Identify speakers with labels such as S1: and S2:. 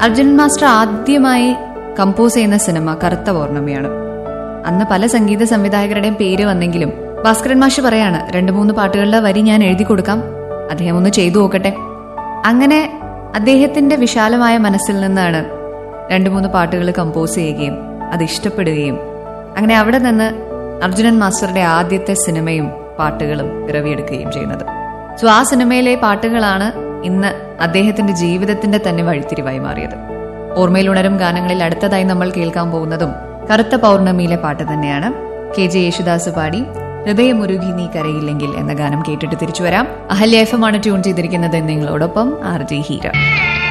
S1: Arjunan master ആദ്യമായി compose ചെയ്യുന്ന cinema കറുത്ത പൗർണമിയാണ് അന്ന് പല സംഗീത സംവിധായകരുടെയും പേര് വന്നെങ്കിലും ഭാസ്കരൻ മാഷ് പറയാണ് രണ്ടു മൂന്ന് പാട്ടുകളുടെ വരി ഞാൻ എഴുതി കൊടുക്കാം അദ്ദേഹം ഒന്ന് ചെയ്തു നോക്കട്ടെ അങ്ങനെ അദ്ദേഹത്തിന്റെ വിശാലമായ മനസ്സിൽ നിന്നാണ് രണ്ടു മൂന്ന് പാട്ടുകൾ കമ്പോസ് ചെയ്യുകയും അത് ഇഷ്ടപ്പെടുകയും അങ്ങനെ അവിടെ നിന്ന് അർജുനൻ മാസ്റ്ററുടെ ആദ്യത്തെ സിനിമയും പാട്ടുകളും പിറവിയെടുക്കുകയും ചെയ്യുന്നത് സോ ആ സിനിമയിലെ പാട്ടുകളാണ് ഇന്ന് അദ്ദേഹത്തിന്റെ ജീവിതത്തിന്റെ തന്നെ വഴിത്തിരിവായി മാറിയത് ഓർമ്മയിലുണരും ഗാനങ്ങളിൽ അടുത്തതായി നമ്മൾ കേൾക്കാൻ പോകുന്നതും കറുത്ത പൗർണമിയിലെ പാട്ട് തന്നെയാണ് കെ ജെ യേശുദാസ് പാടി ഹൃദയമുരുകി നീ കരയില്ലെങ്കിൽ എന്ന ഗാനം കേട്ടിട്ട് തിരിച്ചു വരാം അഹല്യ എഫ് എം ആണ് ട്യൂൺ ചെയ്തിരിക്കുന്നത് നിങ്ങളോടൊപ്പം ആർ ജെ ഹീര